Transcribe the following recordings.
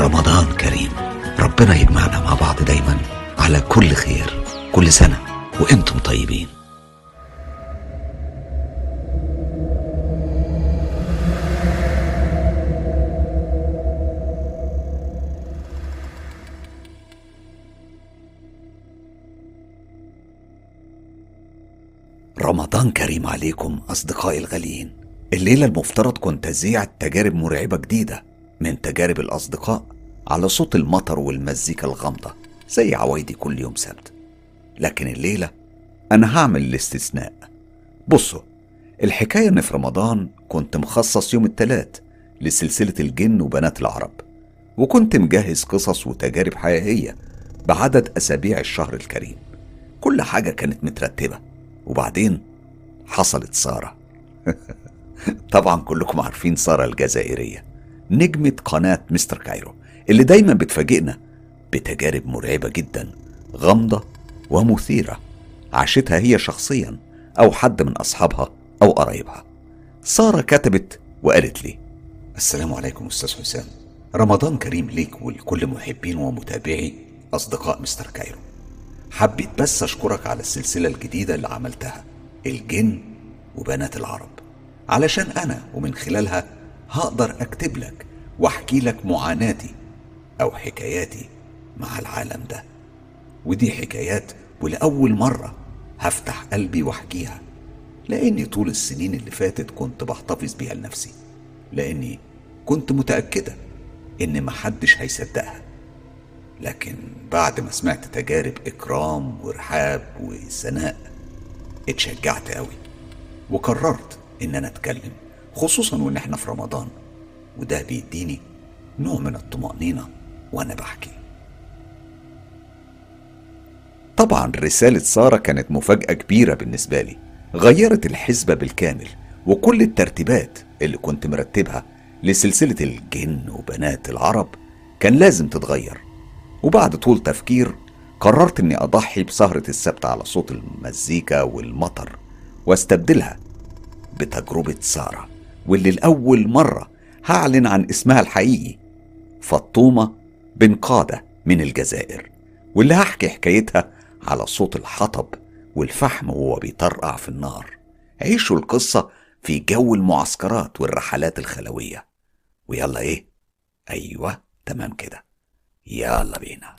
رمضان كريم ربنا يجمعنا مع بعض دايما على كل خير كل سنة وانتم طيبين رمضان كريم عليكم أصدقائي الغاليين الليلة المفترض كنت أذيع تجارب مرعبة جديدة من تجارب الأصدقاء على صوت المطر والمزيكا الغامضة زي عوايدي كل يوم سبت لكن الليلة أنا هعمل الاستثناء بصوا الحكاية إن في رمضان كنت مخصص يوم التلات لسلسلة الجن وبنات العرب وكنت مجهز قصص وتجارب حقيقية بعدد أسابيع الشهر الكريم كل حاجة كانت مترتبة وبعدين حصلت سارة طبعا كلكم عارفين سارة الجزائرية نجمة قناة مستر كايرو اللي دايما بتفاجئنا بتجارب مرعبة جدا غامضة ومثيرة عاشتها هي شخصيا أو حد من أصحابها أو قرايبها سارة كتبت وقالت لي السلام عليكم أستاذ حسام رمضان كريم ليك ولكل محبين ومتابعي أصدقاء مستر كايرو حبيت بس أشكرك على السلسلة الجديدة اللي عملتها الجن وبنات العرب علشان أنا ومن خلالها هقدر أكتب لك وأحكي لك معاناتي أو حكاياتي مع العالم ده ودي حكايات ولأول مرة هفتح قلبي وأحكيها لأني طول السنين اللي فاتت كنت بحتفظ بيها لنفسي لأني كنت متأكدة إن محدش هيصدقها لكن بعد ما سمعت تجارب إكرام ورحاب وسناء اتشجعت قوي وقررت إن أنا أتكلم خصوصا وإن إحنا في رمضان وده بيديني نوع من الطمأنينة وأنا بحكي طبعا رسالة سارة كانت مفاجأة كبيرة بالنسبة لي غيرت الحسبة بالكامل وكل الترتيبات اللي كنت مرتبها لسلسلة الجن وبنات العرب كان لازم تتغير وبعد طول تفكير قررت اني اضحي بسهرة السبت على صوت المزيكا والمطر واستبدلها بتجربة سارة واللي لأول مرة هعلن عن اسمها الحقيقي فطومة بن قادة من الجزائر واللي هحكي حكايتها على صوت الحطب والفحم وهو بيطرقع في النار عيشوا القصة في جو المعسكرات والرحلات الخلوية ويلا ايه ايوه تمام كده يلا بينا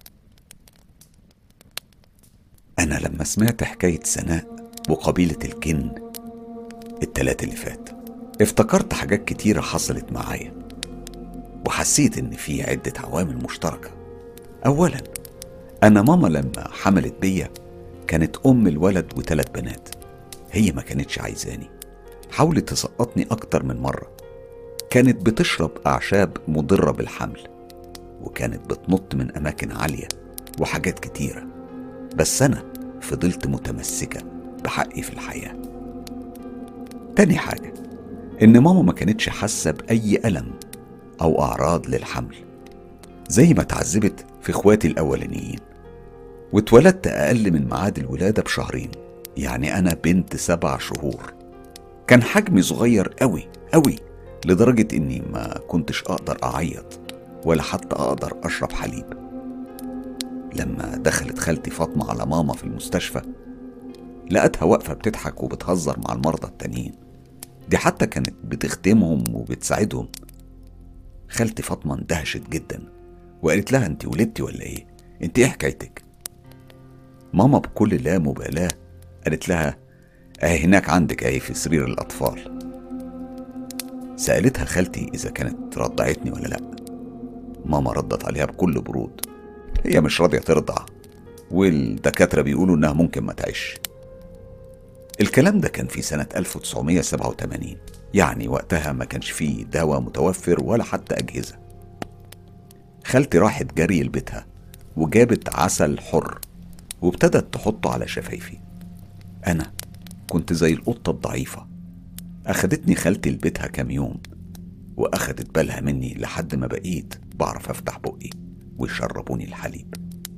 انا لما سمعت حكاية سناء وقبيلة الجن التلات اللي فات افتكرت حاجات كتيرة حصلت معايا وحسيت ان في عدة عوامل مشتركة اولا انا ماما لما حملت بيا كانت ام الولد وثلاث بنات هي ما كانتش عايزاني حاولت تسقطني اكتر من مرة كانت بتشرب اعشاب مضرة بالحمل وكانت بتنط من اماكن عالية وحاجات كتيرة بس انا فضلت متمسكة بحقي في الحياة تاني حاجة إن ماما ما كانتش حاسة بأي ألم أو أعراض للحمل زي ما اتعذبت في إخواتي الأولانيين واتولدت أقل من ميعاد الولادة بشهرين يعني أنا بنت سبع شهور كان حجمي صغير أوي أوي لدرجة إني ما كنتش أقدر أعيط ولا حتى أقدر أشرب حليب لما دخلت خالتي فاطمة على ماما في المستشفى لقتها واقفة بتضحك وبتهزر مع المرضى التانيين دي حتى كانت بتخدمهم وبتساعدهم خالتي فاطمة اندهشت جدا وقالت لها انت ولدتي ولا ايه انت ايه حكايتك ماما بكل لا مبالاة قالت لها اهي هناك عندك اهي في سرير الاطفال سألتها خالتي اذا كانت رضعتني ولا لا ماما ردت عليها بكل برود هي مش راضية ترضع والدكاترة بيقولوا انها ممكن ما تعيش الكلام ده كان في سنة 1987 يعني وقتها ما كانش فيه دواء متوفر ولا حتى أجهزة خالتي راحت جري لبيتها وجابت عسل حر وابتدت تحطه على شفايفي أنا كنت زي القطة الضعيفة أخدتني خالتي لبيتها كام يوم وأخدت بالها مني لحد ما بقيت بعرف أفتح بقي ويشربوني الحليب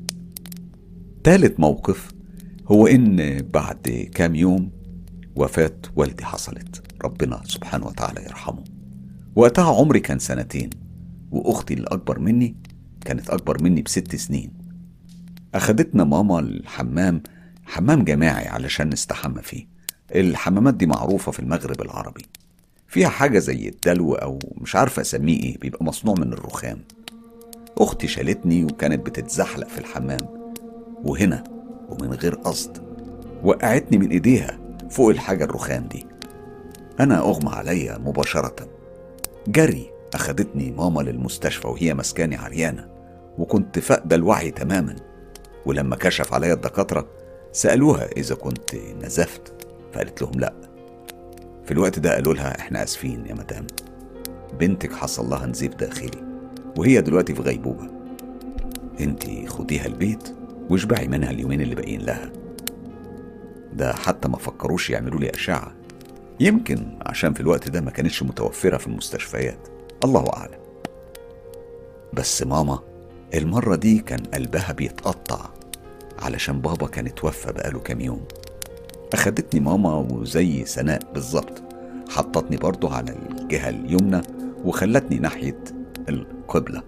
تالت موقف هو إن بعد كام يوم وفاة والدي حصلت ربنا سبحانه وتعالى يرحمه وقتها عمري كان سنتين وأختي اللي أكبر مني كانت أكبر مني بست سنين أخدتنا ماما الحمام حمام جماعي علشان نستحمى فيه الحمامات دي معروفة في المغرب العربي فيها حاجة زي الدلو أو مش عارفة أسميه إيه بيبقى مصنوع من الرخام أختي شالتني وكانت بتتزحلق في الحمام وهنا ومن غير قصد وقعتني من إيديها فوق الحاجة الرخام دي أنا أغمى عليا مباشرة جري أخدتني ماما للمستشفى وهي مسكاني عريانة وكنت فاقدة الوعي تماما ولما كشف عليا الدكاترة سألوها إذا كنت نزفت فقالت لهم لأ في الوقت ده قالوا لها إحنا آسفين يا مدام بنتك حصل لها نزيف داخلي وهي دلوقتي في غيبوبة انتي خديها البيت واشبعي منها اليومين اللي باقيين لها ده حتى ما فكروش يعملوا لي أشعة يمكن عشان في الوقت ده ما كانتش متوفرة في المستشفيات الله أعلم بس ماما المرة دي كان قلبها بيتقطع علشان بابا كان اتوفى بقاله كام يوم أخدتني ماما وزي سناء بالظبط حطتني برضو على الجهة اليمنى وخلتني ناحية القبلة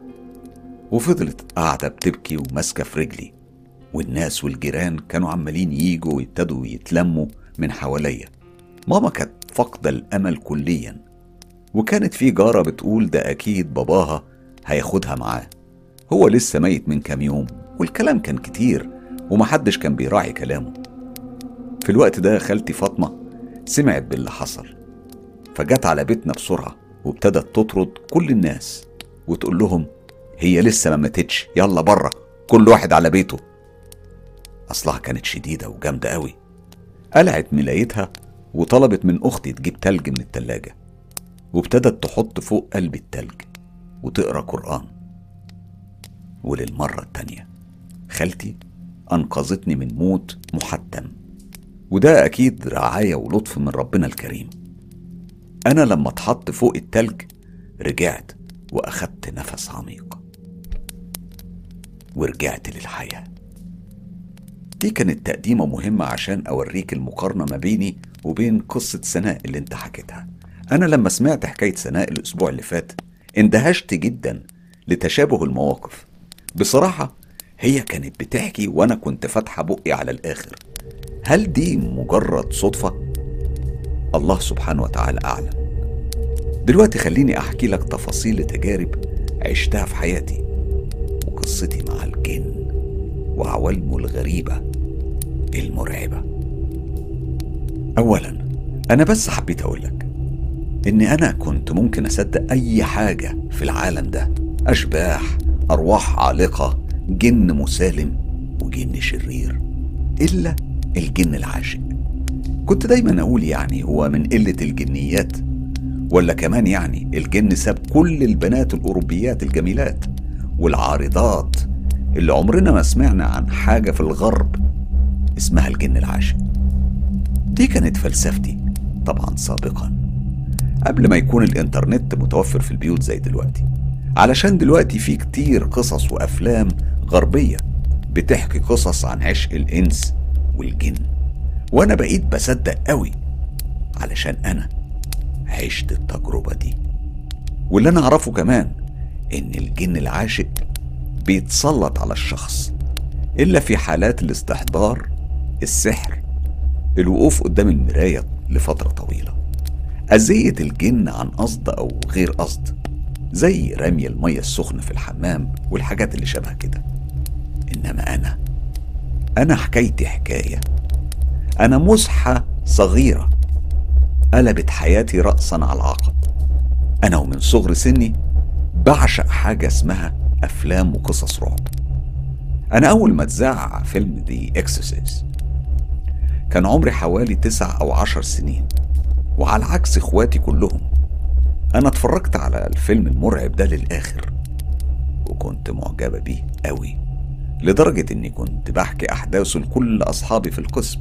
وفضلت قاعدة بتبكي وماسكة في رجلي والناس والجيران كانوا عمالين ييجوا ويبتدوا يتلموا من حواليا ماما كانت فاقدة الأمل كليا وكانت في جارة بتقول ده أكيد باباها هياخدها معاه هو لسه ميت من كام يوم والكلام كان كتير ومحدش كان بيراعي كلامه في الوقت ده خالتي فاطمة سمعت باللي حصل فجت على بيتنا بسرعة وابتدت تطرد كل الناس وتقول لهم هي لسه ما ماتتش يلا بره كل واحد على بيته أصلها كانت شديدة وجامدة قوي قلعت ملايتها وطلبت من أختي تجيب تلج من التلاجة وابتدت تحط فوق قلب التلج وتقرا قرآن وللمرة التانية خالتي أنقذتني من موت محتم وده أكيد رعاية ولطف من ربنا الكريم أنا لما اتحط فوق التلج رجعت وأخدت نفس عميق ورجعت للحياة دي كانت تقديمة مهمة عشان أوريك المقارنة ما بيني وبين قصة سناء اللي انت حكيتها أنا لما سمعت حكاية سناء الأسبوع اللي فات اندهشت جدا لتشابه المواقف بصراحة هي كانت بتحكي وأنا كنت فاتحة بقي على الآخر هل دي مجرد صدفة؟ الله سبحانه وتعالى أعلم دلوقتي خليني أحكي لك تفاصيل تجارب عشتها في حياتي وقصتي مع الجن وعوالمه الغريبة المرعبة أولا أنا بس حبيت أقول لك إني أنا كنت ممكن أصدق أي حاجة في العالم ده أشباح أرواح عالقة جن مسالم وجن شرير إلا الجن العاشق كنت دايما أقول يعني هو من قلة الجنيات ولا كمان يعني الجن ساب كل البنات الأوروبيات الجميلات والعارضات اللي عمرنا ما سمعنا عن حاجة في الغرب اسمها الجن العاشق دي كانت فلسفتي طبعا سابقا قبل ما يكون الانترنت متوفر في البيوت زي دلوقتي علشان دلوقتي في كتير قصص وافلام غربيه بتحكي قصص عن عشق الانس والجن وانا بقيت بصدق قوي علشان انا عشت التجربه دي واللي انا اعرفه كمان ان الجن العاشق بيتسلط على الشخص الا في حالات الاستحضار السحر الوقوف قدام المرايه لفتره طويله اذيه الجن عن قصد او غير قصد زي رمي المية السخنة في الحمام والحاجات اللي شبه كده إنما أنا أنا حكايتي حكاية أنا مزحة صغيرة قلبت حياتي رأسا على عقب أنا ومن صغر سني بعشق حاجة اسمها أفلام وقصص رعب أنا أول ما اتذاع فيلم The Exorcist كان عمري حوالي تسع أو عشر سنين وعلى عكس إخواتي كلهم أنا اتفرجت على الفيلم المرعب ده للآخر وكنت معجبة بيه قوي لدرجة إني كنت بحكي أحداثه لكل أصحابي في القسم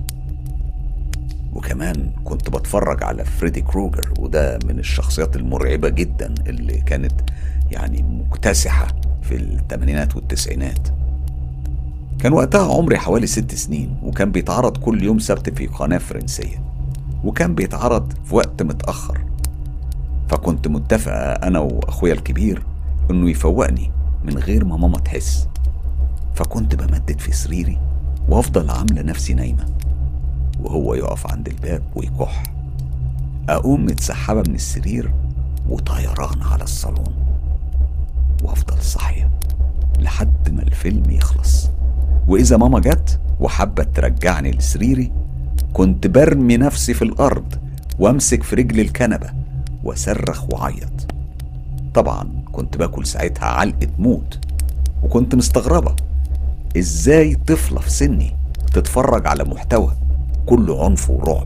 وكمان كنت بتفرج على فريدي كروجر وده من الشخصيات المرعبة جدا اللي كانت يعني مكتسحة في الثمانينات والتسعينات كان وقتها عمري حوالي ست سنين وكان بيتعرض كل يوم سبت في قناة فرنسية وكان بيتعرض في وقت متأخر فكنت متفقة أنا وأخويا الكبير إنه يفوقني من غير ما ماما تحس فكنت بمدد في سريري وافضل عاملة نفسي نايمة وهو يقف عند الباب ويكح أقوم متسحبة من السرير وطيران على الصالون وافضل صاحية لحد ما الفيلم يخلص وإذا ماما جت وحبت ترجعني لسريري كنت برمي نفسي في الأرض وامسك في رجل الكنبة وصرخ وعيط طبعا كنت باكل ساعتها علقة موت وكنت مستغربة ازاي طفلة في سني تتفرج على محتوى كله عنف ورعب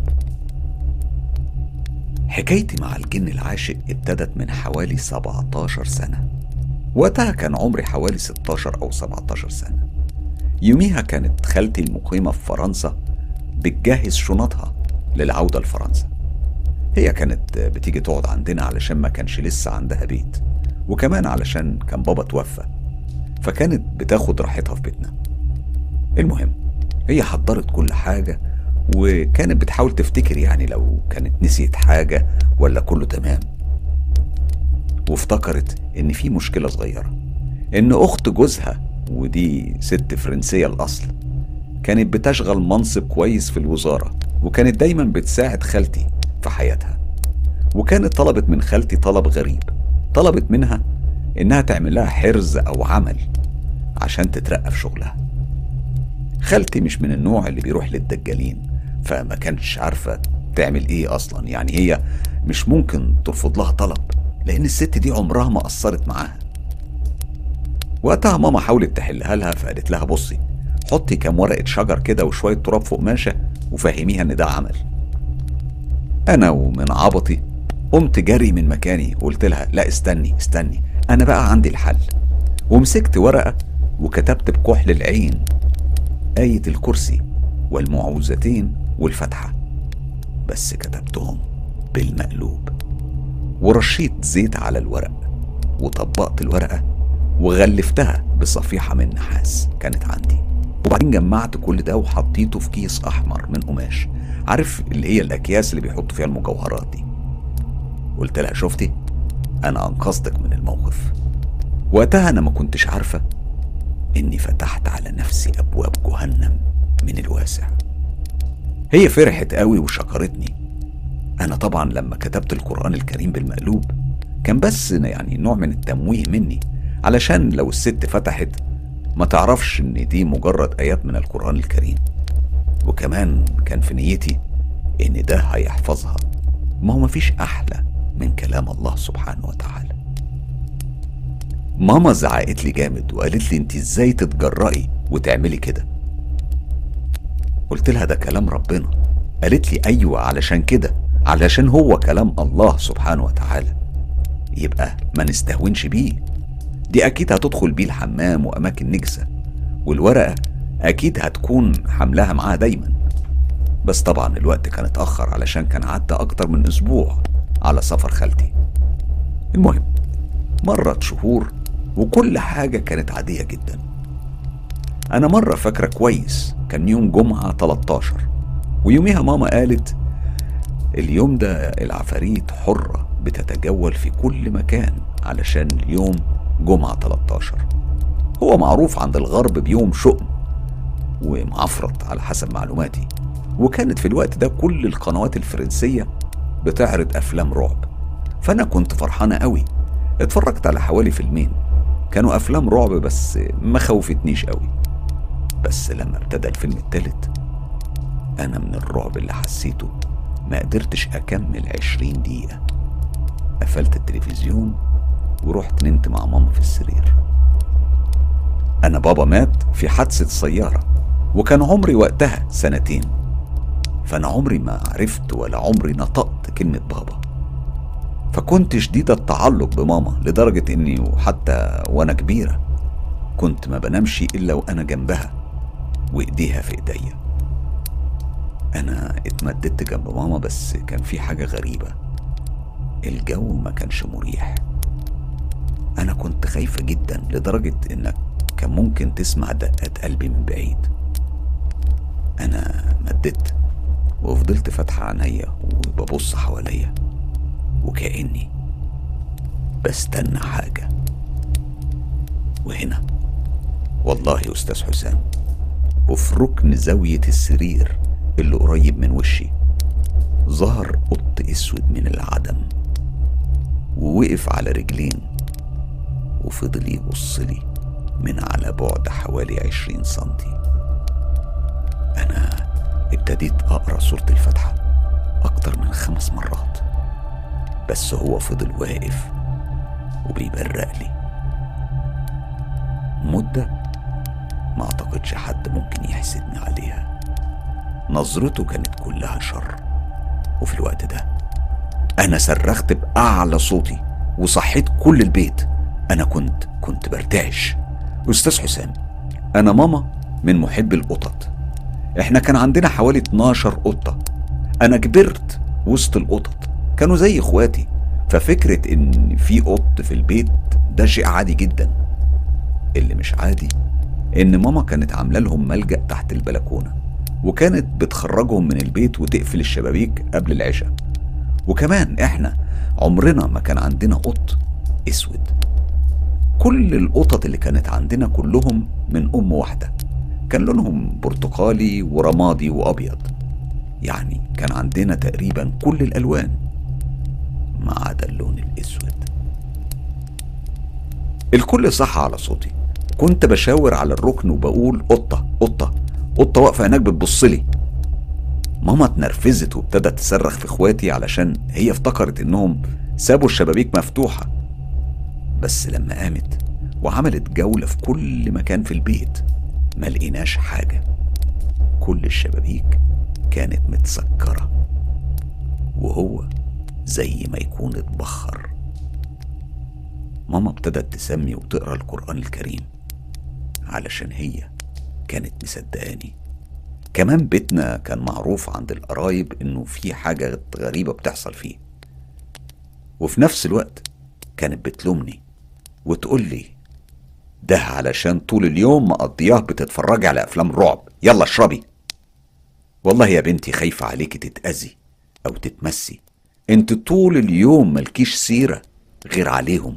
حكايتي مع الجن العاشق ابتدت من حوالي 17 سنة وقتها كان عمري حوالي 16 أو 17 سنة يوميها كانت خالتي المقيمة في فرنسا بتجهز شنطها للعودة لفرنسا هي كانت بتيجي تقعد عندنا علشان ما كانش لسه عندها بيت وكمان علشان كان بابا توفى فكانت بتاخد راحتها في بيتنا المهم هي حضرت كل حاجة وكانت بتحاول تفتكر يعني لو كانت نسيت حاجة ولا كله تمام وافتكرت إن في مشكلة صغيرة إن أخت جوزها ودي ست فرنسية الأصل كانت بتشغل منصب كويس في الوزارة وكانت دايما بتساعد خالتي في حياتها وكانت طلبت من خالتي طلب غريب طلبت منها إنها تعمل لها حرز أو عمل عشان تترقى في شغلها خالتي مش من النوع اللي بيروح للدجالين فما كانتش عارفة تعمل ايه اصلا يعني هي مش ممكن ترفض لها طلب لان الست دي عمرها ما قصرت معاها وقتها ماما حاولت تحلها لها فقالت لها بصي حطي كام ورقة شجر كده وشوية تراب فوق ماشة وفهميها ان ده عمل انا ومن عبطي قمت جري من مكاني وقلت لها لا استني استني انا بقى عندي الحل ومسكت ورقة وكتبت بكحل العين آية الكرسي والمعوذتين والفتحة بس كتبتهم بالمقلوب ورشيت زيت على الورق وطبقت الورقة وغلفتها بصفيحة من نحاس كانت عندي وبعدين جمعت كل ده وحطيته في كيس أحمر من قماش عارف اللي هي الأكياس اللي بيحطوا فيها المجوهرات دي قلت لها شفتي أنا أنقذتك من الموقف وقتها أنا ما كنتش عارفة إني فتحت على نفسي أبواب جهنم من الواسع هي فرحت قوي وشكرتني أنا طبعا لما كتبت القرآن الكريم بالمقلوب كان بس يعني نوع من التمويه مني علشان لو الست فتحت ما تعرفش إن دي مجرد آيات من القرآن الكريم وكمان كان في نيتي إن ده هيحفظها ما هو مفيش أحلى من كلام الله سبحانه وتعالى ماما زعقت لي جامد وقالت لي انت ازاي تتجرأي وتعملي كده قلت لها ده كلام ربنا قالت لي ايوه علشان كده علشان هو كلام الله سبحانه وتعالى يبقى ما نستهونش بيه دي اكيد هتدخل بيه الحمام واماكن نجسه والورقه اكيد هتكون حملها معاها دايما بس طبعا الوقت كان اتاخر علشان كان عدى اكتر من اسبوع على سفر خالتي المهم مرت شهور وكل حاجة كانت عادية جدا أنا مرة فاكرة كويس كان يوم جمعة 13 ويوميها ماما قالت اليوم ده العفاريت حرة بتتجول في كل مكان علشان اليوم جمعة 13 هو معروف عند الغرب بيوم شؤم ومعفرط على حسب معلوماتي وكانت في الوقت ده كل القنوات الفرنسية بتعرض أفلام رعب فأنا كنت فرحانة قوي اتفرجت على حوالي فيلمين كانوا افلام رعب بس ما خوفتنيش قوي بس لما ابتدى الفيلم التالت انا من الرعب اللي حسيته ما قدرتش اكمل عشرين دقيقة قفلت التلفزيون ورحت نمت مع ماما في السرير انا بابا مات في حادثة سيارة وكان عمري وقتها سنتين فانا عمري ما عرفت ولا عمري نطقت كلمة بابا فكنت شديد التعلق بماما لدرجة إني وحتى وأنا كبيرة كنت ما بنامش إلا وأنا جنبها وإيديها في إيديا أنا اتمددت جنب ماما بس كان في حاجة غريبة الجو ما كانش مريح أنا كنت خايفة جدا لدرجة إنك كان ممكن تسمع دقات قلبي من بعيد أنا مددت وفضلت فاتحة عينيا وببص حواليا وكأني بستنى حاجة والله يا أستاذ حسام وفي ركن زاوية السرير اللي قريب من وشي ظهر قط اسود من العدم ووقف على رجلين وفضل يبص لي من على بعد حوالي عشرين سنتي أنا ابتديت أقرأ سورة الفاتحة أكتر من خمس مرات بس هو فضل واقف وبيبرق لي مدة ما أعتقدش حد ممكن يحسدني عليها نظرته كانت كلها شر وفي الوقت ده أنا صرخت بأعلى صوتي وصحيت كل البيت أنا كنت كنت برتعش أستاذ حسام أنا ماما من محب القطط إحنا كان عندنا حوالي 12 قطة أنا كبرت وسط القطط كانوا زي إخواتي ففكرة إن في قط في البيت ده شيء عادي جدا اللي مش عادي إن ماما كانت عاملة لهم ملجأ تحت البلكونة وكانت بتخرجهم من البيت وتقفل الشبابيك قبل العشاء وكمان إحنا عمرنا ما كان عندنا قط اسود كل القطط اللي كانت عندنا كلهم من ام واحده كان لونهم برتقالي ورمادي وابيض يعني كان عندنا تقريبا كل الالوان ما عدا اللون الاسود الكل صح على صوتي كنت بشاور على الركن وبقول قطه قطه قطه واقفه هناك بتبصلي ماما اتنرفزت وابتدت تصرخ في اخواتي علشان هي افتكرت انهم سابوا الشبابيك مفتوحه بس لما قامت وعملت جولة في كل مكان في البيت ما لقيناش حاجة كل الشبابيك كانت متسكرة وهو زي ما يكون اتبخر ماما ابتدت تسمي وتقرا القرآن الكريم علشان هي كانت مصدقاني كمان بيتنا كان معروف عند القرايب انه في حاجة غريبة بتحصل فيه وفي نفس الوقت كانت بتلومني وتقول لي ده علشان طول اليوم مقضياه بتتفرجي على افلام رعب يلا اشربي والله يا بنتي خايفة عليكي تتأذي أو تتمسي انت طول اليوم ملكيش سيرة غير عليهم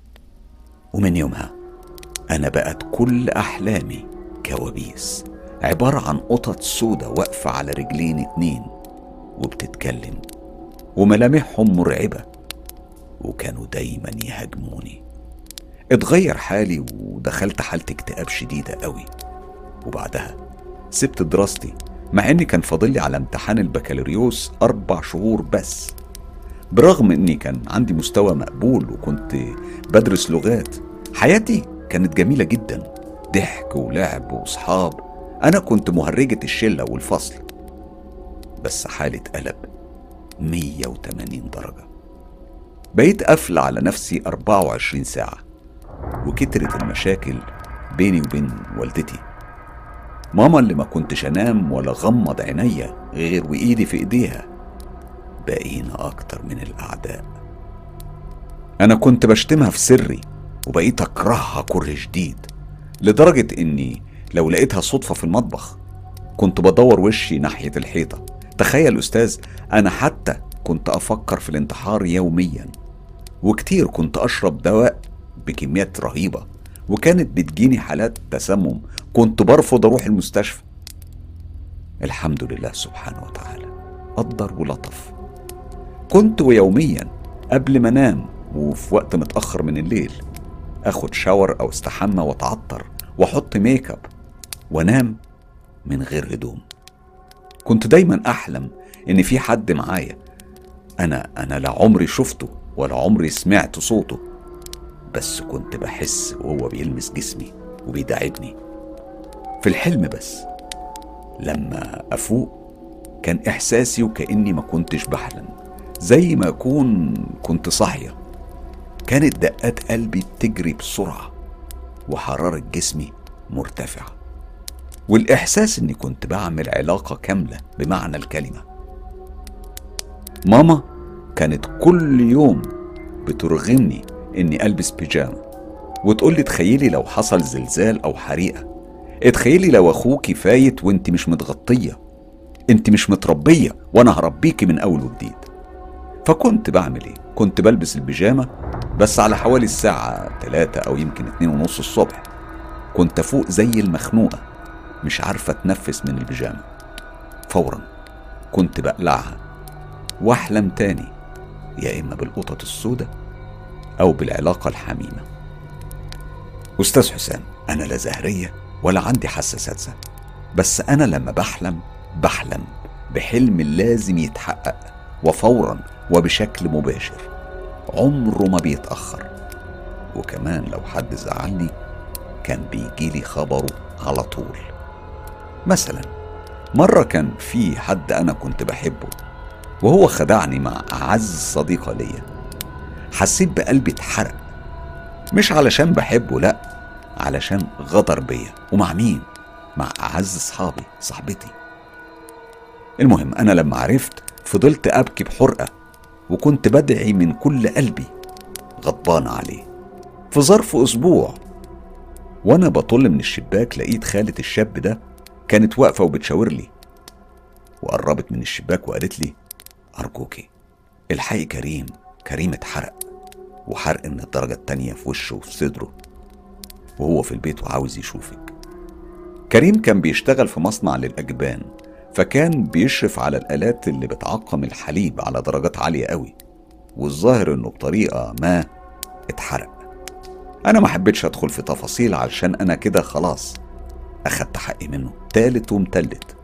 ومن يومها أنا بقت كل أحلامي كوابيس عبارة عن قطط سودة واقفة على رجلين اتنين وبتتكلم وملامحهم مرعبة وكانوا دايما يهاجموني اتغير حالي ودخلت حالة اكتئاب شديدة قوي وبعدها سبت دراستي مع اني كان فاضلي على امتحان البكالوريوس اربع شهور بس برغم اني كان عندي مستوى مقبول وكنت بدرس لغات حياتي كانت جميلة جدا ضحك ولعب وصحاب انا كنت مهرجة الشلة والفصل بس حالي اتقلب 180 درجة بقيت قافلة على نفسي 24 ساعة وكترت المشاكل بيني وبين والدتي ماما اللي ما كنتش انام ولا غمض عينيا غير وايدي في ايديها بقينا اكتر من الاعداء انا كنت بشتمها في سري وبقيت اكرهها كره شديد لدرجة اني لو لقيتها صدفة في المطبخ كنت بدور وشي ناحية الحيطة تخيل أستاذ أنا حتى كنت أفكر في الانتحار يوميا وكتير كنت أشرب دواء بكميات رهيبة وكانت بتجيني حالات تسمم كنت برفض أروح المستشفى الحمد لله سبحانه وتعالى قدر ولطف كنت ويوميا قبل ما انام وفي وقت متأخر من الليل اخد شاور او استحمى واتعطر واحط ميك اب وانام من غير هدوم كنت دايما احلم ان في حد معايا انا انا لا عمري شفته ولا عمري سمعت صوته بس كنت بحس وهو بيلمس جسمي وبيداعبني في الحلم بس لما افوق كان احساسي وكاني ما كنتش بحلم زي ما اكون كنت صاحيه كانت دقات قلبي بتجري بسرعه وحراره جسمي مرتفعه والاحساس اني كنت بعمل علاقه كامله بمعنى الكلمه ماما كانت كل يوم بترغمني اني البس بيجامه وتقول لي تخيلي لو حصل زلزال او حريقه اتخيلي لو اخوكي فايت وانت مش متغطيه انت مش متربيه وانا هربيكي من اول وجديد فكنت بعمل ايه كنت بلبس البيجامه بس على حوالي الساعة تلاتة أو يمكن اتنين ونص الصبح كنت أفوق زي المخنوقة مش عارفة أتنفس من البيجامة فورا كنت بقلعها وأحلم تاني يا إما بالقطط السوداء أو بالعلاقة الحميمة أستاذ حسام أنا لا زهرية ولا عندي حساسات بس أنا لما بحلم بحلم بحلم لازم يتحقق وفورا وبشكل مباشر عمره ما بيتأخر وكمان لو حد زعلني كان بيجيلي خبره على طول مثلا مرة كان في حد أنا كنت بحبه وهو خدعني مع أعز صديقة ليا حسيت بقلبي اتحرق مش علشان بحبه لأ علشان غدر بيا ومع مين؟ مع أعز صحابي صاحبتي المهم أنا لما عرفت فضلت أبكي بحرقة وكنت بدعي من كل قلبي غضبان عليه في ظرف أسبوع وأنا بطل من الشباك لقيت خالة الشاب ده كانت واقفة وبتشاور لي وقربت من الشباك وقالت لي أرجوكي الحقي كريم كريم اتحرق وحرق من الدرجة التانية في وشه وفي صدره وهو في البيت وعاوز يشوفك كريم كان بيشتغل في مصنع للأجبان فكان بيشرف على الآلات اللي بتعقم الحليب على درجات عالية قوي والظاهر انه بطريقة ما اتحرق انا ما حبيتش ادخل في تفاصيل علشان انا كده خلاص اخدت حقي منه تالت ومتلت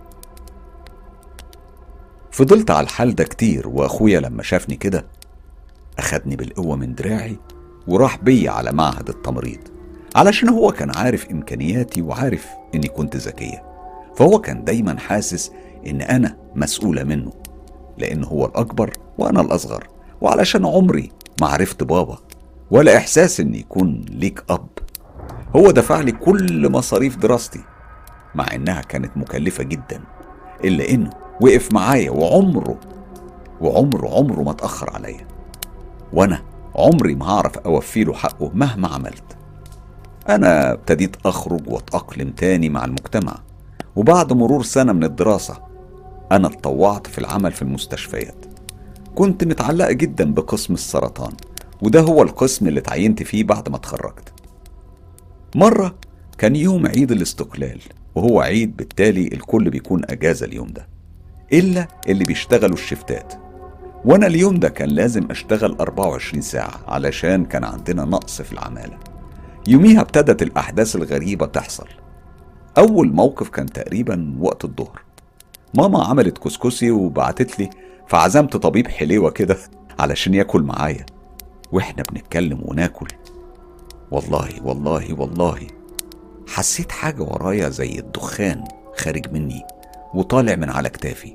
فضلت على الحال ده كتير واخويا لما شافني كده اخدني بالقوة من دراعي وراح بيا على معهد التمريض علشان هو كان عارف امكانياتي وعارف اني كنت ذكيه فهو كان دايما حاسس ان انا مسؤوله منه لان هو الاكبر وانا الاصغر وعلشان عمري ما عرفت بابا ولا احساس ان يكون ليك اب هو دفع لي كل مصاريف دراستي مع انها كانت مكلفه جدا الا انه وقف معايا وعمره وعمره عمره ما اتاخر عليا وانا عمري ما هعرف اوفي له حقه مهما عملت انا ابتديت اخرج واتاقلم تاني مع المجتمع وبعد مرور سنه من الدراسه انا اتطوعت في العمل في المستشفيات كنت متعلقه جدا بقسم السرطان وده هو القسم اللي اتعينت فيه بعد ما اتخرجت مرة كان يوم عيد الاستقلال وهو عيد بالتالي الكل بيكون أجازة اليوم ده إلا اللي بيشتغلوا الشفتات وأنا اليوم ده كان لازم أشتغل 24 ساعة علشان كان عندنا نقص في العمالة يوميها ابتدت الأحداث الغريبة تحصل أول موقف كان تقريبا وقت الظهر ماما عملت كسكسي وبعتت لي فعزمت طبيب حليوة كده علشان ياكل معايا واحنا بنتكلم وناكل والله والله والله حسيت حاجة ورايا زي الدخان خارج مني وطالع من على كتافي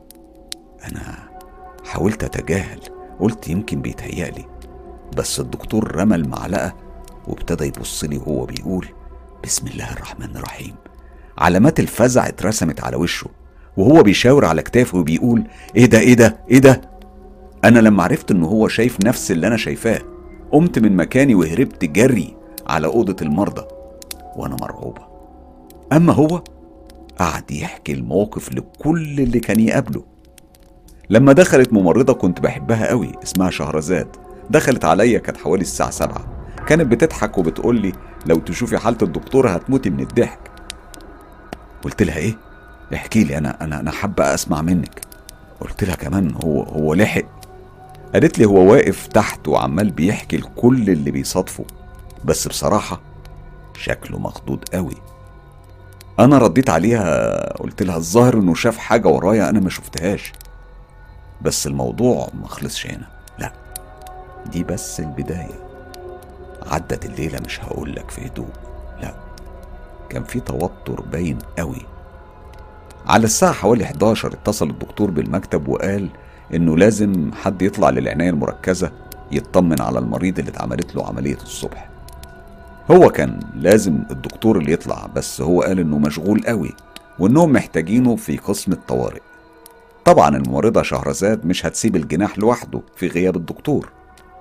أنا حاولت أتجاهل قلت يمكن بيتهيألي بس الدكتور رمى المعلقة وابتدى يبص لي وهو بيقول بسم الله الرحمن الرحيم علامات الفزع اترسمت على وشه وهو بيشاور على كتافه وبيقول ايه ده ايه ده ايه ده انا لما عرفت ان هو شايف نفس اللي انا شايفاه قمت من مكاني وهربت جري على اوضه المرضى وانا مرعوبه اما هو قعد يحكي الموقف لكل اللي كان يقابله لما دخلت ممرضه كنت بحبها قوي اسمها شهرزاد دخلت عليا كانت حوالي الساعه سبعة كانت بتضحك وبتقول لي لو تشوفي حاله الدكتور هتموتي من الضحك قلت لها ايه احكي لي انا انا انا حابه اسمع منك قلت لها كمان هو هو لحق قالت لي هو واقف تحت وعمال بيحكي لكل اللي بيصادفه بس بصراحه شكله مخضوض قوي انا رديت عليها قلت لها الظاهر انه شاف حاجه ورايا انا ما شفتهاش بس الموضوع ما خلصش هنا لا دي بس البدايه عدت الليله مش هقول لك في هدوء لا كان في توتر باين قوي على الساعة حوالي 11 اتصل الدكتور بالمكتب وقال إنه لازم حد يطلع للعناية المركزة يطمن على المريض اللي اتعملت له عملية الصبح هو كان لازم الدكتور اللي يطلع بس هو قال إنه مشغول قوي وإنهم محتاجينه في قسم الطوارئ طبعا الممرضة شهرزاد مش هتسيب الجناح لوحده في غياب الدكتور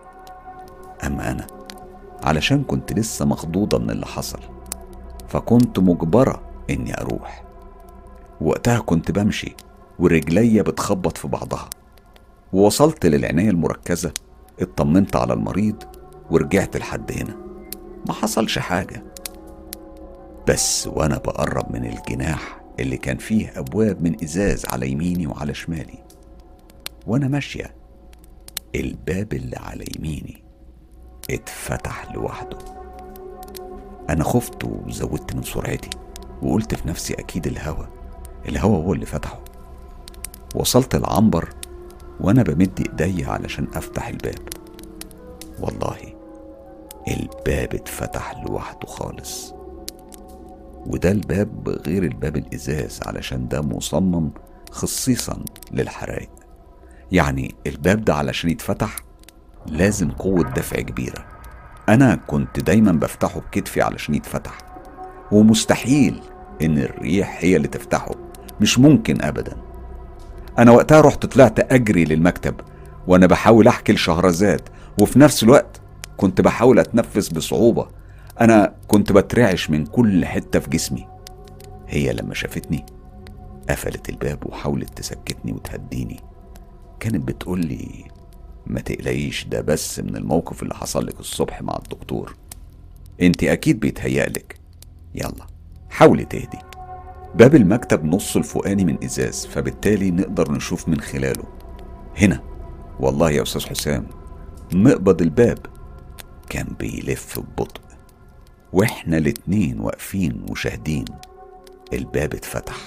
أما أنا علشان كنت لسه مخضوضة من اللي حصل فكنت مجبرة إني أروح وقتها كنت بمشي ورجليا بتخبط في بعضها ووصلت للعناية المركزة اطمنت على المريض ورجعت لحد هنا ما حصلش حاجة بس وأنا بقرب من الجناح اللي كان فيه أبواب من إزاز على يميني وعلى شمالي وأنا ماشية الباب اللي على يميني اتفتح لوحده أنا خفت وزودت من سرعتي وقلت في نفسي أكيد الهوا الهوا هو اللي فتحه وصلت العنبر وأنا بمد إيديا علشان أفتح الباب والله الباب اتفتح لوحده خالص وده الباب غير الباب الإزاز علشان ده مصمم خصيصا للحرايق يعني الباب ده علشان يتفتح لازم قوة دفع كبيرة أنا كنت دايما بفتحه بكتفي علشان يتفتح ومستحيل إن الريح هي اللي تفتحه مش ممكن أبدا أنا وقتها رحت طلعت أجري للمكتب وأنا بحاول أحكي لشهرزاد وفي نفس الوقت كنت بحاول أتنفس بصعوبة أنا كنت بترعش من كل حتة في جسمي هي لما شافتني قفلت الباب وحاولت تسكتني وتهديني كانت بتقولي ما تقلقيش ده بس من الموقف اللي حصل لك الصبح مع الدكتور انت اكيد بيتهيألك يلا حاولي تهدي باب المكتب نص الفوقاني من ازاز فبالتالي نقدر نشوف من خلاله هنا والله يا استاذ حسام مقبض الباب كان بيلف ببطء واحنا الاتنين واقفين وشاهدين الباب اتفتح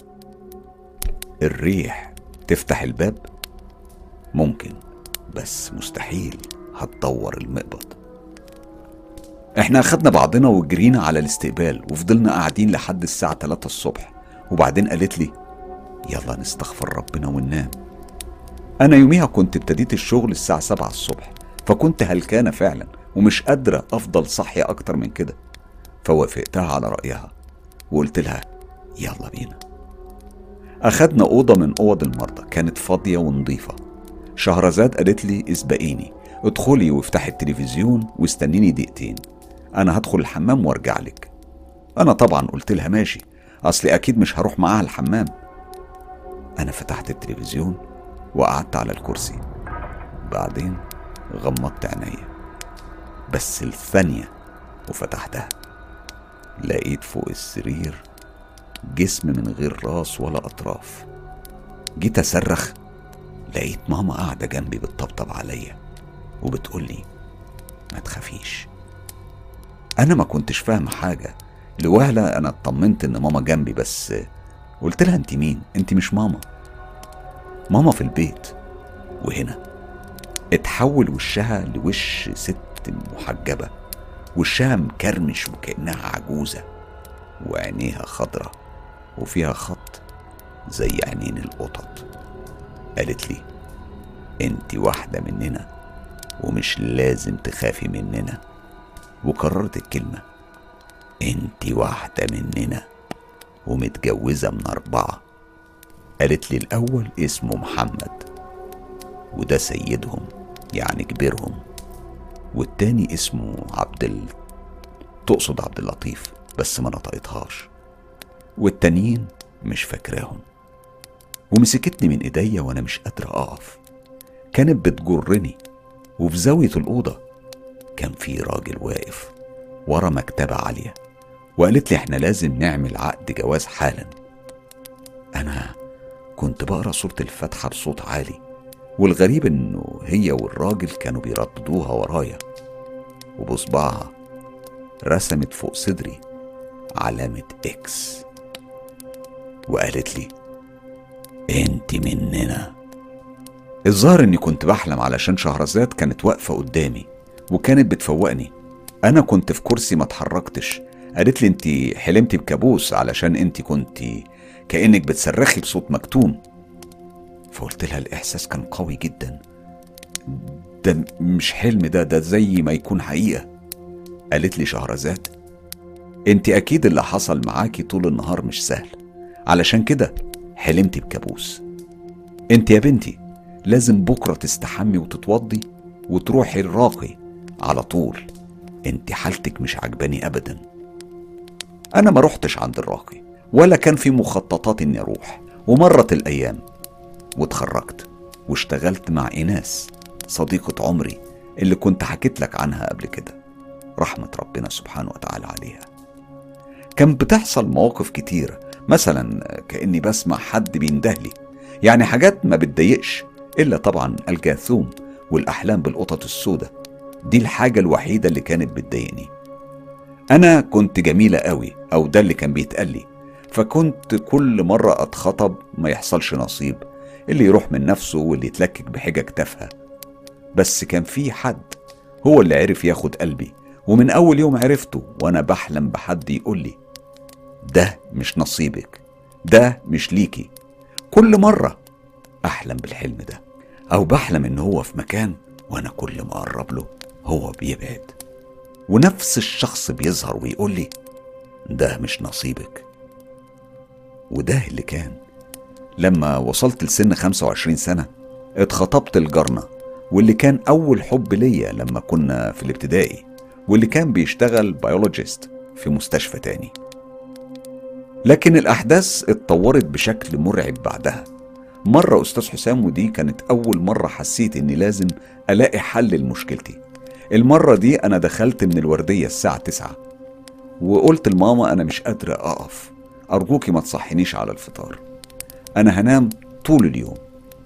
الريح تفتح الباب ممكن بس مستحيل هتدور المقبض احنا اخدنا بعضنا وجرينا على الاستقبال وفضلنا قاعدين لحد الساعة 3 الصبح وبعدين قالت لي يلا نستغفر ربنا وننام انا يوميها كنت ابتديت الشغل الساعة 7 الصبح فكنت هلكانة فعلا ومش قادرة افضل صاحية اكتر من كده فوافقتها على رأيها وقلت لها يلا بينا أخدنا أوضة من أوض المرضى كانت فاضية ونظيفة شهرزاد قالت لي اسبقيني ادخلي وافتحي التلفزيون واستنيني دقيقتين أنا هدخل الحمام وارجع لك أنا طبعا قلت لها ماشي أصلي أكيد مش هروح معاها الحمام أنا فتحت التلفزيون وقعدت على الكرسي بعدين غمضت عينيا بس الثانية وفتحتها لقيت فوق السرير جسم من غير راس ولا أطراف جيت أصرخ لقيت ماما قاعدة جنبي بتطبطب عليا وبتقولي ما تخافيش أنا ما كنتش فاهم حاجة لوهلة أنا اطمنت إن ماما جنبي بس قلت لها أنت مين؟ أنت مش ماما ماما في البيت وهنا اتحول وشها لوش ست محجبة وشها مكرمش وكأنها عجوزة وعينيها خضرة وفيها خط زي عينين القطط قالت لي انت واحدة مننا ومش لازم تخافي مننا وكررت الكلمة انت واحدة مننا ومتجوزة من أربعة قالت لي الأول اسمه محمد وده سيدهم يعني كبيرهم والتاني اسمه عبد ال... تقصد عبد اللطيف بس ما نطقتهاش والتانيين مش فاكراهم ومسكتني من ايديا وانا مش قادرة اقف كانت بتجرني وفي زاوية الأوضة كان في راجل واقف ورا مكتبة عالية وقالت لي احنا لازم نعمل عقد جواز حالا أنا كنت بقرا سورة الفاتحة بصوت عالي والغريب إنه هي والراجل كانوا بيرددوها ورايا وبصبعها رسمت فوق صدري علامة إكس وقالت لي انت مننا الظاهر اني كنت بحلم علشان شهرزاد كانت واقفة قدامي وكانت بتفوقني انا كنت في كرسي ما اتحركتش قالت لي انت حلمتي بكابوس علشان انت كنت كأنك بتصرخي بصوت مكتوم فقلت لها الاحساس كان قوي جدا ده مش حلم ده ده زي ما يكون حقيقة قالت لي شهرزاد انت اكيد اللي حصل معاكي طول النهار مش سهل علشان كده حلمتي بكابوس انت يا بنتي لازم بكرة تستحمي وتتوضي وتروحي الراقي على طول انت حالتك مش عجباني ابدا انا ما رحتش عند الراقي ولا كان في مخططات اني اروح ومرت الايام واتخرجت واشتغلت مع ايناس صديقة عمري اللي كنت حكيت لك عنها قبل كده رحمة ربنا سبحانه وتعالى عليها كان بتحصل مواقف كتيرة مثلا كأني بسمع حد بيندهلي يعني حاجات ما بتضايقش إلا طبعا الجاثوم والأحلام بالقطط السوداء دي الحاجة الوحيدة اللي كانت بتضايقني أنا كنت جميلة قوي أو ده اللي كان بيتقال لي فكنت كل مرة أتخطب ما يحصلش نصيب اللي يروح من نفسه واللي يتلكك بحجج تافهة بس كان في حد هو اللي عرف ياخد قلبي ومن أول يوم عرفته وأنا بحلم بحد يقول لي ده مش نصيبك ده مش ليكي كل مرة أحلم بالحلم ده أو بحلم إن هو في مكان وأنا كل ما أقرب له هو بيبعد ونفس الشخص بيظهر ويقول لي ده مش نصيبك وده اللي كان لما وصلت لسن 25 سنة اتخطبت لجارنا واللي كان أول حب ليا لما كنا في الابتدائي واللي كان بيشتغل بيولوجيست في مستشفى تاني لكن الأحداث اتطورت بشكل مرعب بعدها مرة أستاذ حسام ودي كانت أول مرة حسيت إني لازم ألاقي حل لمشكلتي المرة دي أنا دخلت من الوردية الساعة تسعة وقلت لماما أنا مش قادرة أقف أرجوكي ما تصحنيش على الفطار أنا هنام طول اليوم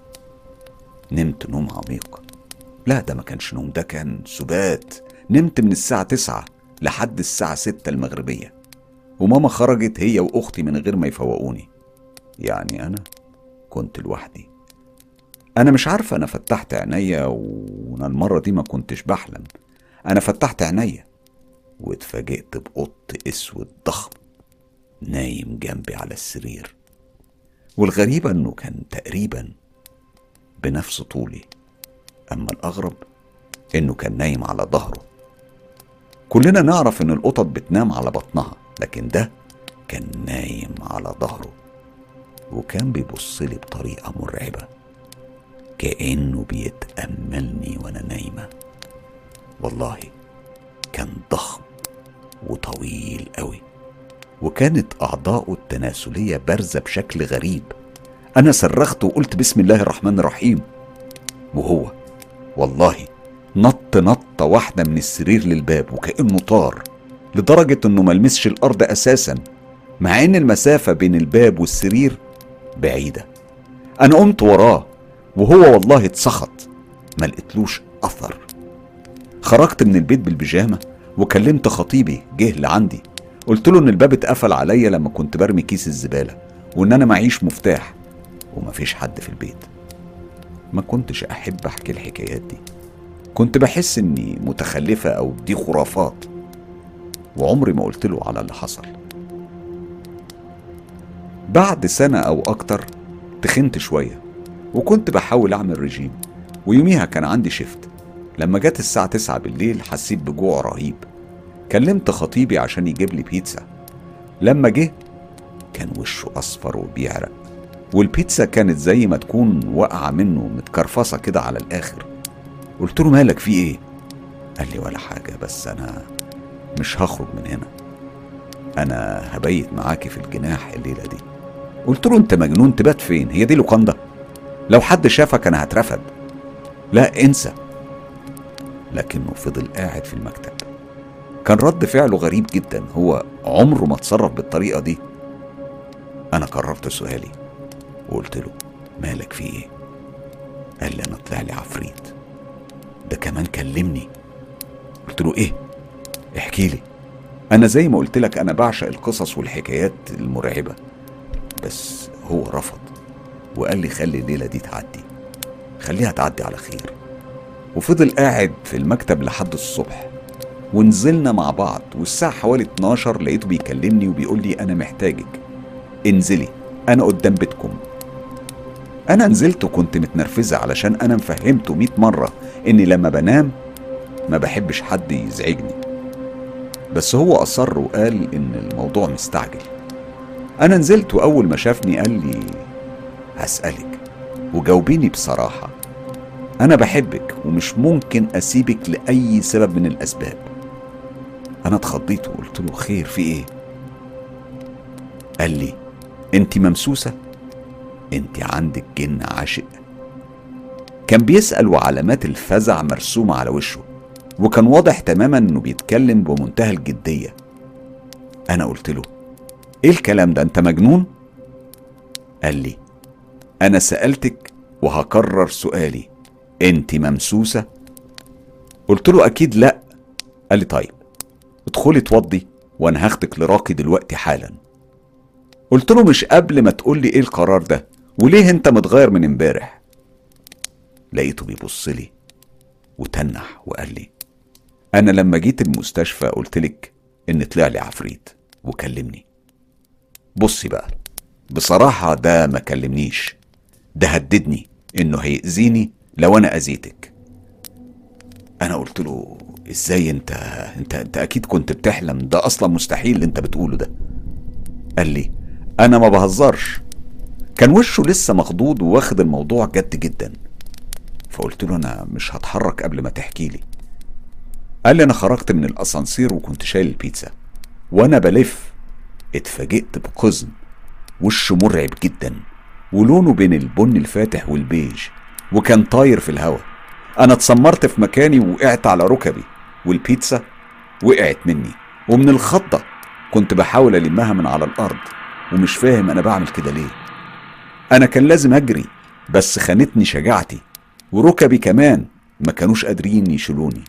نمت نوم عميق لا ده ما كانش نوم ده كان سبات نمت من الساعة تسعة لحد الساعة ستة المغربية وماما خرجت هي وأختي من غير ما يفوقوني يعني أنا كنت لوحدي أنا مش عارفة أنا فتحت عينيا وأنا المرة دي ما كنتش بحلم أنا فتحت عينيا واتفاجئت بقط أسود ضخم نايم جنبي على السرير والغريبة إنه كان تقريبا بنفس طولي أما الأغرب إنه كان نايم على ظهره كلنا نعرف إن القطط بتنام على بطنها لكن ده كان نايم على ظهره وكان بيبص لي بطريقة مرعبة كأنه بيتأملني وأنا نايمة والله كان ضخم وطويل قوي وكانت أعضاؤه التناسلية بارزة بشكل غريب أنا صرخت وقلت بسم الله الرحمن الرحيم وهو والله نط نطة واحدة من السرير للباب وكأنه طار لدرجة إنه ملمسش الأرض أساسا مع إن المسافة بين الباب والسرير بعيدة أنا قمت وراه وهو والله اتسخط ما لقيتلوش أثر خرجت من البيت بالبيجامة وكلمت خطيبي جه لعندي قلت له إن الباب اتقفل عليا لما كنت برمي كيس الزبالة وإن أنا معيش مفتاح ومفيش حد في البيت ما كنتش أحب أحكي الحكايات دي كنت بحس إني متخلفة أو دي خرافات وعمري ما قلت له على اللي حصل بعد سنة أو أكتر تخنت شوية وكنت بحاول أعمل رجيم ويوميها كان عندي شفت لما جت الساعة تسعة بالليل حسيت بجوع رهيب كلمت خطيبي عشان يجيب لي بيتزا لما جه كان وشه أصفر وبيعرق والبيتزا كانت زي ما تكون واقعة منه متكرفصة كده على الآخر قلت له مالك في إيه؟ قال لي ولا حاجة بس أنا مش هخرج من هنا أنا هبيت معاكي في الجناح الليلة دي قلت له أنت مجنون تبات فين؟ هي دي لوكاندا؟ لو حد شافك أنا هترفد لا انسى لكنه فضل قاعد في المكتب كان رد فعله غريب جدا هو عمره ما اتصرف بالطريقة دي أنا قررت سؤالي وقلت له مالك في إيه؟ قال لي أنا طلع لي عفريت ده كمان كلمني قلت له إيه؟ احكي لي أنا زي ما قلت لك أنا بعشق القصص والحكايات المرعبة بس هو رفض وقال لي خلي الليلة دي تعدي خليها تعدي على خير وفضل قاعد في المكتب لحد الصبح ونزلنا مع بعض والساعة حوالي 12 لقيته بيكلمني وبيقول لي أنا محتاجك انزلي أنا قدام بيتكم أنا نزلت وكنت متنرفزة علشان أنا مفهمته 100 مرة إني لما بنام ما بحبش حد يزعجني بس هو أصر وقال إن الموضوع مستعجل أنا نزلت وأول ما شافني قال لي هسألك وجاوبيني بصراحة أنا بحبك ومش ممكن أسيبك لأي سبب من الأسباب أنا اتخضيت وقلت له خير في إيه؟ قال لي أنت ممسوسة؟ أنت عندك جن عاشق كان بيسأل وعلامات الفزع مرسومة على وشه وكان واضح تماما إنه بيتكلم بمنتهى الجدية أنا قلت له ايه الكلام ده انت مجنون قال لي انا سالتك وهكرر سؤالي انت ممسوسه قلت له اكيد لا قال لي طيب ادخلي اتوضي وانا هاخدك لراقي دلوقتي حالا قلت له مش قبل ما تقول لي ايه القرار ده وليه انت متغير من امبارح لقيته بيبص لي وتنح وقال لي انا لما جيت المستشفى قلت لك ان طلع لي عفريت وكلمني بصي بقى بصراحة ده ما كلمنيش ده هددني انه هيأذيني لو انا اذيتك انا قلت له ازاي انت انت انت اكيد كنت بتحلم ده اصلا مستحيل اللي انت بتقوله ده قال لي انا ما بهزرش كان وشه لسه مخضوض وواخد الموضوع جد جدا فقلت له انا مش هتحرك قبل ما تحكي لي قال لي انا خرجت من الاسانسير وكنت شايل البيتزا وانا بلف اتفاجئت بقزم وشه مرعب جدا ولونه بين البن الفاتح والبيج وكان طاير في الهواء انا اتسمرت في مكاني ووقعت على ركبي والبيتزا وقعت مني ومن الخضه كنت بحاول المها من على الارض ومش فاهم انا بعمل كده ليه انا كان لازم اجري بس خانتني شجاعتي وركبي كمان ما كانوش قادرين يشيلوني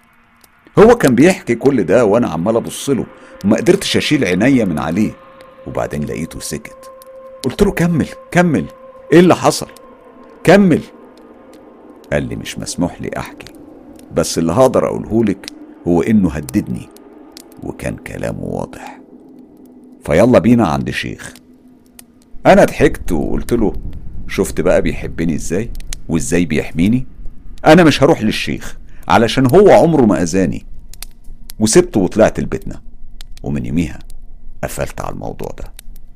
هو كان بيحكي كل ده وانا عمال ابص له وما قدرتش اشيل عينيا من عليه وبعدين لقيته سكت قلت له كمل كمل ايه اللي حصل كمل قال لي مش مسموح لي احكي بس اللي هقدر اقوله لك هو انه هددني وكان كلامه واضح فيلا بينا عند شيخ انا ضحكت وقلت له شفت بقى بيحبني ازاي وازاي بيحميني انا مش هروح للشيخ علشان هو عمره ما اذاني وسبته وطلعت لبيتنا ومن يوميها قفلت على الموضوع ده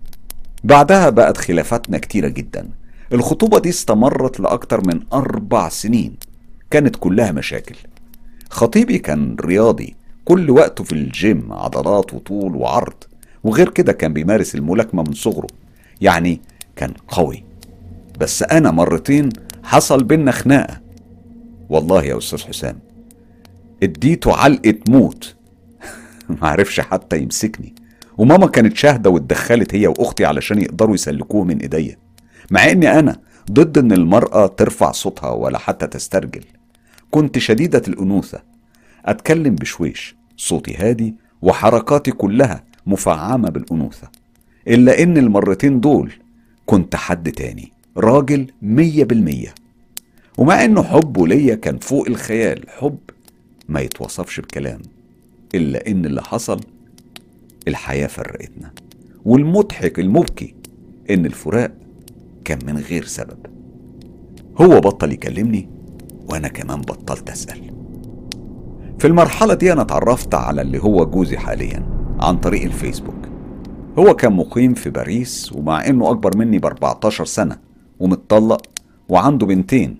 بعدها بقت خلافاتنا كتيرة جدا الخطوبة دي استمرت لأكتر من أربع سنين كانت كلها مشاكل خطيبي كان رياضي كل وقته في الجيم عضلات وطول وعرض وغير كده كان بيمارس الملاكمة من صغره يعني كان قوي بس أنا مرتين حصل بينا خناقة والله يا أستاذ حسام اديته علقة موت معرفش حتى يمسكني وماما كانت شاهدة واتدخلت هي وأختي علشان يقدروا يسلكوه من إيديا مع إني أنا ضد إن المرأة ترفع صوتها ولا حتى تسترجل كنت شديدة الأنوثة أتكلم بشويش صوتي هادي وحركاتي كلها مفعمة بالأنوثة إلا إن المرتين دول كنت حد تاني راجل مية بالمية ومع إنه حبه ليا كان فوق الخيال حب ما يتوصفش بكلام إلا إن اللي حصل الحياة فرقتنا والمضحك المبكي إن الفراق كان من غير سبب هو بطل يكلمني وأنا كمان بطلت أسأل في المرحلة دي أنا اتعرفت على اللي هو جوزي حاليا عن طريق الفيسبوك هو كان مقيم في باريس ومع إنه أكبر مني ب 14 سنة ومتطلق وعنده بنتين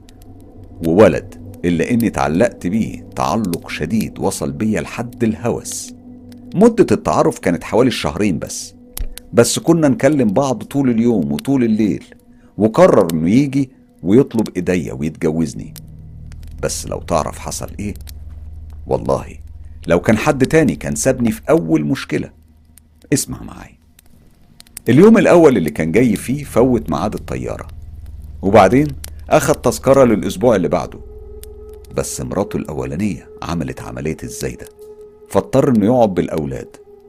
وولد إلا إني اتعلقت بيه تعلق شديد وصل بيا لحد الهوس مدة التعارف كانت حوالي الشهرين بس بس كنا نكلم بعض طول اليوم وطول الليل وقرر انه يجي ويطلب ايديا ويتجوزني بس لو تعرف حصل ايه والله لو كان حد تاني كان سابني في اول مشكلة اسمع معايا اليوم الاول اللي كان جاي فيه فوت ميعاد الطيارة وبعدين اخد تذكرة للاسبوع اللي بعده بس مراته الاولانية عملت عملية الزايدة فاضطر انه يقعد بالاولاد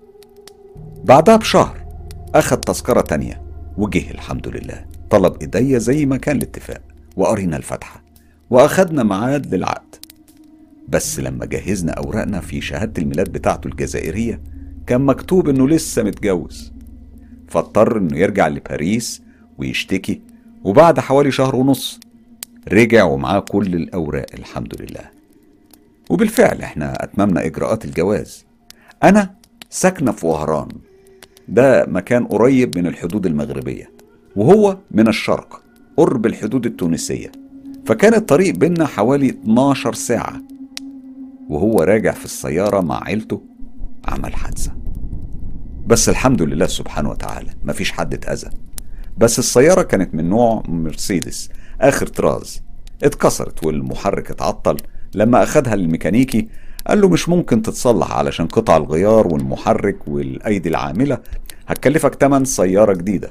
بعدها بشهر اخد تذكرة تانية وجه الحمد لله طلب ايديا زي ما كان الاتفاق وقرينا الفاتحة واخدنا ميعاد للعقد بس لما جهزنا اوراقنا في شهادة الميلاد بتاعته الجزائرية كان مكتوب انه لسه متجوز فاضطر انه يرجع لباريس ويشتكي وبعد حوالي شهر ونص رجع ومعاه كل الاوراق الحمد لله وبالفعل احنا اتممنا اجراءات الجواز انا ساكنه في وهران ده مكان قريب من الحدود المغربيه وهو من الشرق قرب الحدود التونسيه فكان الطريق بينا حوالي 12 ساعه وهو راجع في السياره مع عيلته عمل حادثه بس الحمد لله سبحانه وتعالى مفيش حد اتأذى بس السيارة كانت من نوع مرسيدس آخر طراز اتكسرت والمحرك اتعطل لما أخدها للميكانيكي قال له مش ممكن تتصلح علشان قطع الغيار والمحرك والأيدي العاملة هتكلفك تمن سيارة جديدة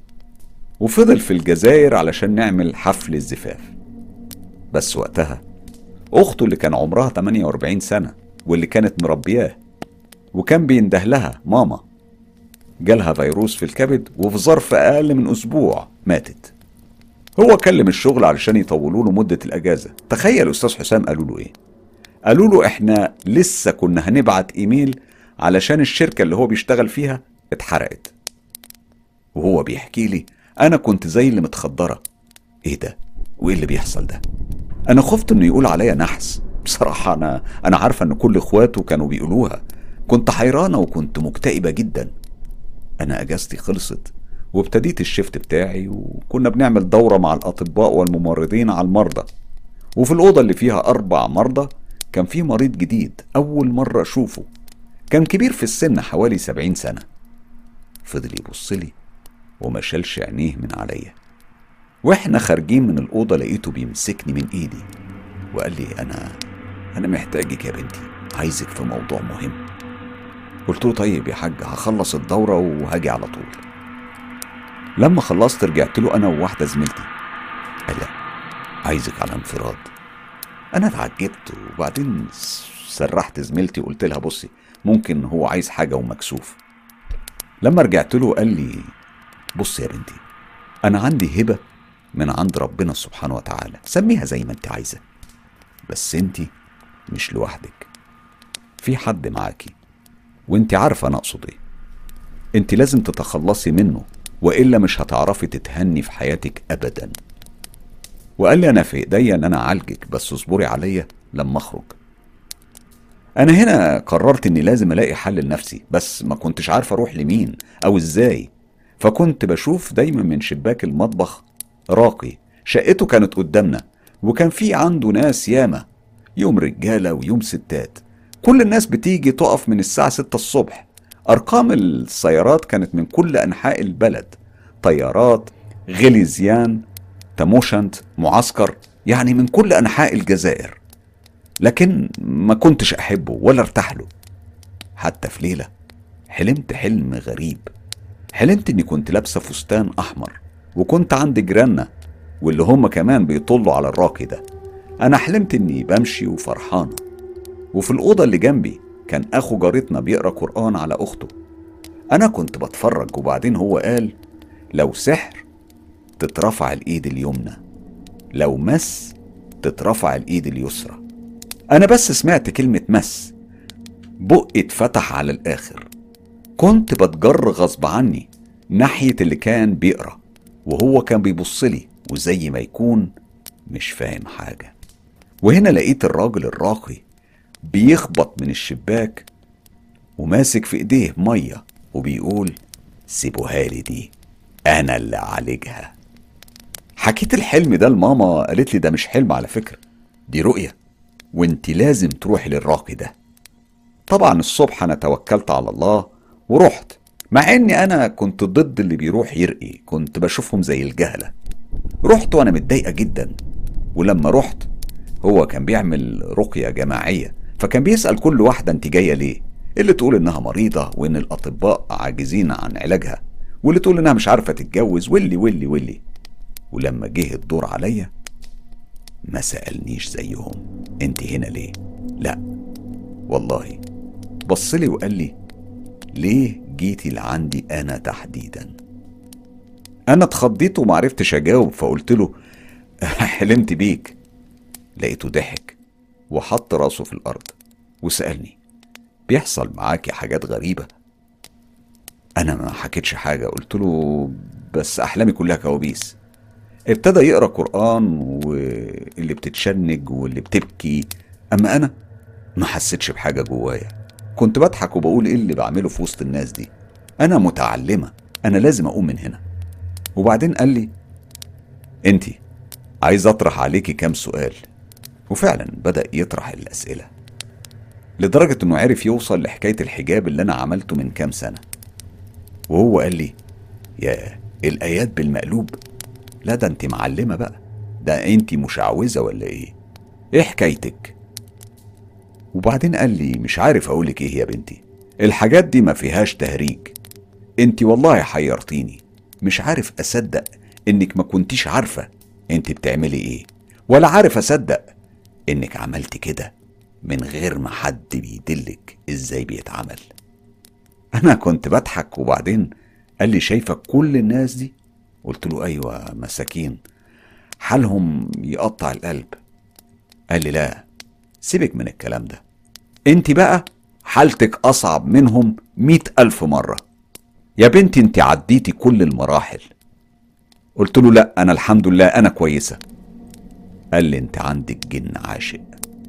وفضل في الجزائر علشان نعمل حفل الزفاف بس وقتها أخته اللي كان عمرها 48 سنة واللي كانت مربياه وكان بينده لها ماما جالها فيروس في الكبد وفي ظرف أقل من أسبوع ماتت هو كلم الشغل علشان يطولوا له مدة الأجازة تخيل أستاذ حسام قالوا له إيه قالوا له إحنا لسه كنا هنبعت إيميل علشان الشركة اللي هو بيشتغل فيها اتحرقت وهو بيحكي لي أنا كنت زي اللي متخدرة إيه ده وإيه اللي بيحصل ده أنا خفت إنه يقول عليا نحس بصراحة أنا أنا عارفة إن كل إخواته كانوا بيقولوها كنت حيرانة وكنت مكتئبة جدا أنا أجازتي خلصت وابتديت الشفت بتاعي وكنا بنعمل دورة مع الأطباء والممرضين على المرضى وفي الأوضة اللي فيها أربع مرضى كان في مريض جديد أول مرة أشوفه كان كبير في السن حوالي سبعين سنة فضل يبص لي وما شالش عينيه من عليا واحنا خارجين من الأوضة لقيته بيمسكني من إيدي وقال لي أنا أنا محتاجك يا بنتي عايزك في موضوع مهم قلت له طيب يا حاج هخلص الدورة وهاجي على طول لما خلصت رجعت له أنا وواحدة زميلتي قال لا عايزك على انفراد أنا اتعجبت وبعدين سرحت زميلتي وقلت لها بصي ممكن هو عايز حاجة ومكسوف لما رجعت له قال لي بص يا بنتي أنا عندي هبة من عند ربنا سبحانه وتعالى سميها زي ما انت عايزة بس انت مش لوحدك في حد معاكي وانت عارفة أنا أقصد إيه انت لازم تتخلصي منه وإلا مش هتعرفي تتهني في حياتك أبدا وقال لي أنا في إيديا إن أنا أعالجك بس اصبري عليا لما أخرج أنا هنا قررت إني لازم ألاقي حل لنفسي بس ما كنتش عارف أروح لمين أو إزاي فكنت بشوف دايما من شباك المطبخ راقي شقته كانت قدامنا وكان في عنده ناس ياما يوم رجالة ويوم ستات كل الناس بتيجي تقف من الساعة ستة الصبح أرقام السيارات كانت من كل أنحاء البلد طيارات غليزيان تموشنت معسكر يعني من كل أنحاء الجزائر لكن ما كنتش أحبه ولا ارتاح له حتى في ليلة حلمت حلم غريب حلمت إني كنت لابسة فستان أحمر وكنت عند جيراننا واللي هم كمان بيطلوا على الراقي ده أنا حلمت إني بمشي وفرحانة وفي الأوضة اللي جنبي كان أخو جارتنا بيقرأ قرآن على أخته أنا كنت بتفرج وبعدين هو قال لو سحر تترفع الإيد اليمنى لو مس تترفع الإيد اليسرى أنا بس سمعت كلمة مس بقي اتفتح على الآخر كنت بتجر غصب عني ناحية اللي كان بيقرأ وهو كان بيبص لي وزي ما يكون مش فاهم حاجة وهنا لقيت الراجل الراقي بيخبط من الشباك وماسك في ايديه مية وبيقول سيبوها لي دي انا اللي اعالجها حكيت الحلم ده لماما قالت لي ده مش حلم على فكرة دي رؤية وانت لازم تروحي للراقي ده طبعا الصبح انا توكلت على الله ورحت مع اني انا كنت ضد اللي بيروح يرقي كنت بشوفهم زي الجهلة رحت وانا متضايقة جدا ولما رحت هو كان بيعمل رقية جماعية فكان بيسأل كل واحدة انت جاية ليه اللي تقول انها مريضة وان الاطباء عاجزين عن علاجها واللي تقول انها مش عارفة تتجوز واللي واللي واللي ولما جه الدور عليا ما سألنيش زيهم انت هنا ليه لا والله بصلي وقال لي ليه جيتي لعندي انا تحديدا انا اتخضيت ومعرفتش اجاوب فقلت له حلمت بيك لقيته ضحك وحط راسه في الارض وسالني بيحصل معاكي حاجات غريبه انا ما حكيتش حاجه قلت له بس احلامي كلها كوابيس ابتدى يقرا قران واللي بتتشنج واللي بتبكي اما انا ما حسيتش بحاجه جوايا كنت بضحك وبقول ايه اللي بعمله في وسط الناس دي انا متعلمه انا لازم اقوم من هنا وبعدين قال لي انتي عايز اطرح عليكي كام سؤال وفعلا بدأ يطرح الأسئلة لدرجة إنه عرف يوصل لحكاية الحجاب اللي أنا عملته من كام سنة وهو قال لي يا الآيات بالمقلوب لا ده أنت معلمة بقى ده أنت مشعوذة ولا إيه إيه حكايتك وبعدين قال لي مش عارف أقولك إيه يا بنتي الحاجات دي ما فيهاش تهريج انت والله حيرتيني مش عارف اصدق انك ما كنتيش عارفة انت بتعملي ايه ولا عارف اصدق انك عملت كده من غير ما حد بيدلك ازاي بيتعمل انا كنت بضحك وبعدين قال لي شايفة كل الناس دي قلت له ايوه مساكين حالهم يقطع القلب قال لي لا سيبك من الكلام ده انت بقى حالتك اصعب منهم مئة الف مرة يا بنتي انت عديتي كل المراحل قلت له لا انا الحمد لله انا كويسة قال لي انت عندك جن عاشق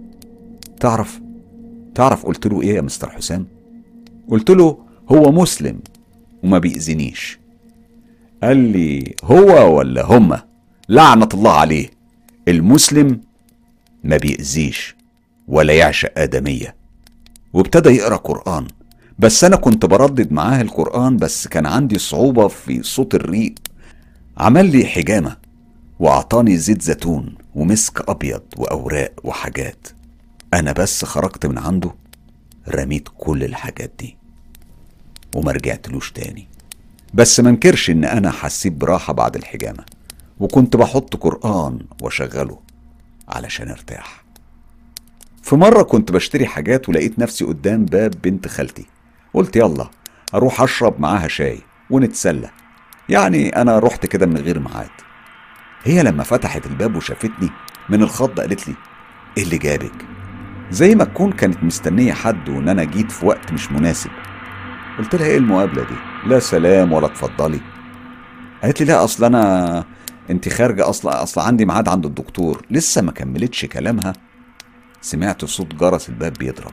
تعرف تعرف قلت له ايه يا مستر حسام قلت له هو مسلم وما بيأذنيش قال لي هو ولا هما لعنة الله عليه المسلم ما بيأذيش ولا يعشق آدمية وابتدى يقرأ قرآن بس أنا كنت بردد معاه القرآن بس كان عندي صعوبة في صوت الريق عمل لي حجامة وأعطاني زيت زيتون ومسك أبيض وأوراق وحاجات أنا بس خرجت من عنده رميت كل الحاجات دي وما رجعتلوش تاني بس منكرش إن أنا حسيت براحة بعد الحجامة وكنت بحط قرآن وأشغله علشان ارتاح في مرة كنت بشتري حاجات ولقيت نفسي قدام باب بنت خالتي قلت يلا اروح اشرب معاها شاي ونتسلى يعني انا رحت كده من غير ميعاد هي لما فتحت الباب وشافتني من الخض قالت لي ايه اللي جابك زي ما تكون كانت مستنية حد وان انا جيت في وقت مش مناسب قلت لها ايه المقابلة دي لا سلام ولا اتفضلي قالت لي لا اصل انا انت خارجة اصل اصل عندي ميعاد عند الدكتور لسه ما كملتش كلامها سمعت صوت جرس الباب بيضرب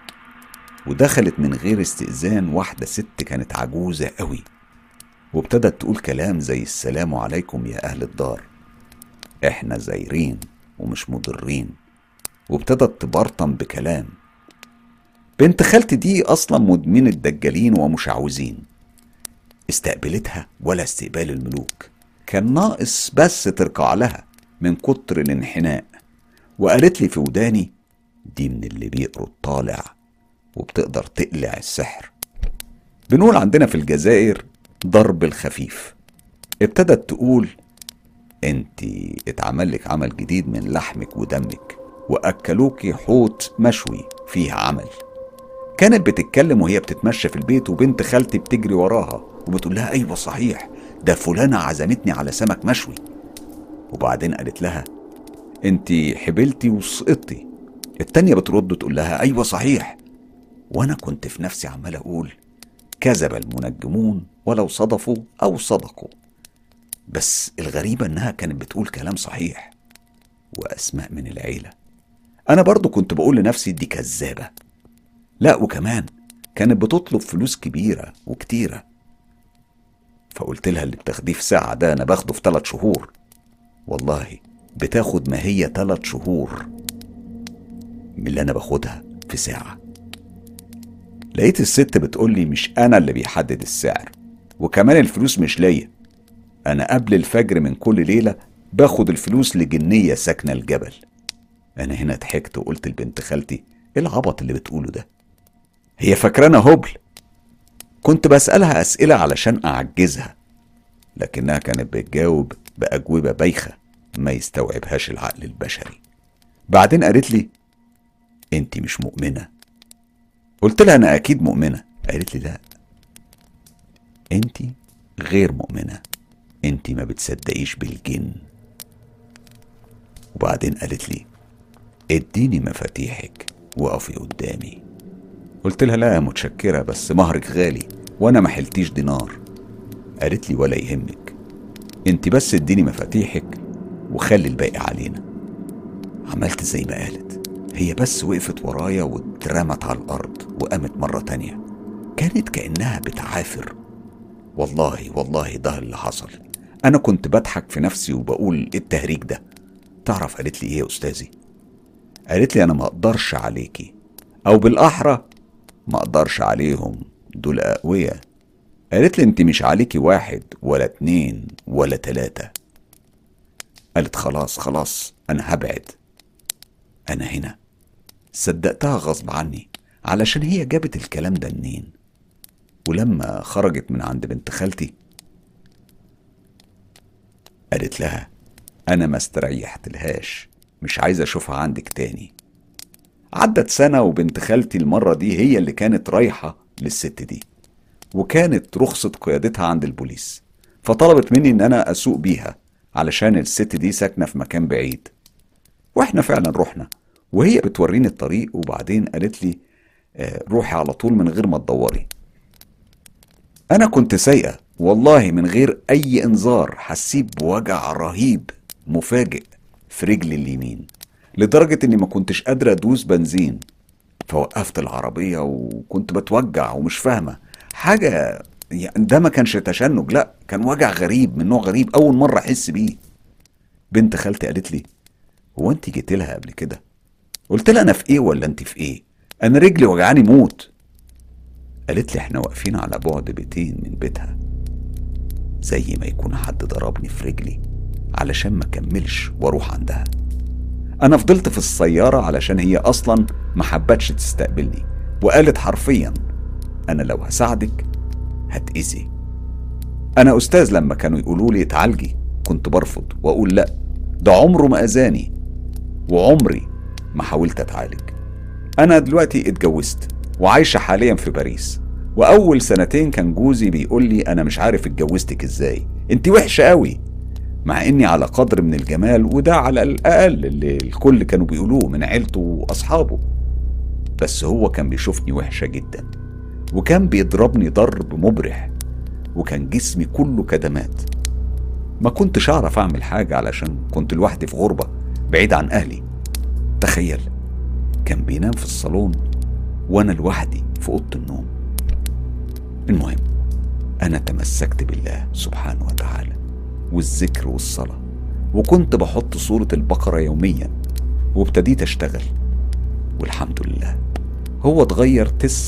ودخلت من غير استئذان واحدة ست كانت عجوزة قوي وابتدت تقول كلام زي السلام عليكم يا أهل الدار احنا زايرين ومش مضرين وابتدت تبرطم بكلام بنت خالتي دي أصلا مدمنة دجالين ومشعوذين استقبلتها ولا استقبال الملوك كان ناقص بس تركع لها من كتر الانحناء وقالت لي في وداني دي من اللي بيقروا الطالع وبتقدر تقلع السحر بنقول عندنا في الجزائر ضرب الخفيف ابتدت تقول انت اتعمل لك عمل جديد من لحمك ودمك واكلوكي حوت مشوي فيها عمل كانت بتتكلم وهي بتتمشى في البيت وبنت خالتي بتجري وراها وبتقول لها ايوه صحيح ده فلانه عزمتني على سمك مشوي وبعدين قالت لها انت حبلتي وسقطتي التانية بترد تقول لها ايوه صحيح وانا كنت في نفسي عمال اقول كذب المنجمون ولو صدفوا او صدقوا بس الغريبة انها كانت بتقول كلام صحيح واسماء من العيلة انا برضو كنت بقول لنفسي دي كذابة لا وكمان كانت بتطلب فلوس كبيرة وكتيرة فقلت لها اللي بتاخديه في ساعة ده أنا باخده في ثلاث شهور والله بتاخد ما هي ثلاث شهور من اللي أنا باخدها في ساعة لقيت الست بتقول لي مش أنا اللي بيحدد السعر وكمان الفلوس مش ليا أنا قبل الفجر من كل ليلة باخد الفلوس لجنية ساكنة الجبل أنا هنا ضحكت وقلت لبنت خالتي إيه العبط اللي بتقوله ده هي فاكرانا هبل كنت بسألها أسئلة علشان أعجزها لكنها كانت بتجاوب بأجوبة بايخة ما يستوعبهاش العقل البشري بعدين قالت لي انت مش مؤمنة قلت لها انا اكيد مؤمنة قالت لي لا انت غير مؤمنة انت ما بتصدقيش بالجن وبعدين قالت لي اديني مفاتيحك وقفي قدامي قلت لها لا متشكرة بس مهرك غالي وانا ما حلتيش دينار قالت لي ولا يهمك انت بس اديني مفاتيحك وخلي الباقي علينا عملت زي ما قالت هي بس وقفت ورايا واترمت على الأرض وقامت مرة تانية كانت كأنها بتعافر والله والله ده اللي حصل أنا كنت بضحك في نفسي وبقول إيه التهريج ده تعرف قالت لي إيه يا أستاذي قالت لي أنا ما أقدرش عليكي أو بالأحرى ما أقدرش عليهم دول أقوياء قالت لي أنت مش عليكي واحد ولا اتنين ولا تلاتة قالت خلاص خلاص أنا هبعد أنا هنا صدقتها غصب عني علشان هي جابت الكلام ده منين ولما خرجت من عند بنت خالتي قالت لها أنا ما استريحت لهاش مش عايز أشوفها عندك تاني عدت سنة وبنت خالتي المرة دي هي اللي كانت رايحة للست دي وكانت رخصة قيادتها عند البوليس فطلبت مني إن أنا أسوق بيها علشان الست دي ساكنة في مكان بعيد وإحنا فعلا رحنا وهي بتوريني الطريق وبعدين قالت لي آه، روحي على طول من غير ما تدوري أنا كنت سايقة والله من غير أي إنذار حسيت بوجع رهيب مفاجئ في رجلي اليمين لدرجة إني ما كنتش قادرة أدوس بنزين فوقفت العربية وكنت بتوجع ومش فاهمة حاجة يعني ده ما كانش تشنج لا كان وجع غريب من نوع غريب أول مرة أحس بيه بنت خالتي قالت لي هو أنت جيت لها قبل كده قلت لها أنا في إيه ولا أنت في إيه أنا رجلي وجعاني موت قالت لي إحنا واقفين على بعد بيتين من بيتها زي ما يكون حد ضربني في رجلي علشان ما كملش واروح عندها انا فضلت في السياره علشان هي اصلا ما حبتش تستقبلني وقالت حرفيا انا لو هساعدك هتأذي انا استاذ لما كانوا يقولوا لي اتعالجي كنت برفض واقول لا ده عمره ما اذاني وعمري ما حاولت اتعالج انا دلوقتي اتجوزت وعايشه حاليا في باريس واول سنتين كان جوزي بيقول لي انا مش عارف اتجوزتك ازاي انت وحشه قوي مع اني على قدر من الجمال وده على الاقل اللي الكل كانوا بيقولوه من عيلته واصحابه بس هو كان بيشوفني وحشه جدا وكان بيضربني ضرب مبرح وكان جسمي كله كدمات ما كنتش اعرف اعمل حاجه علشان كنت لوحدي في غربه بعيد عن اهلي تخيل كان بينام في الصالون وانا لوحدي في اوضه النوم المهم انا تمسكت بالله سبحانه وتعالى والذكر والصلاه وكنت بحط صوره البقره يوميا وابتديت اشتغل والحمد لله هو اتغير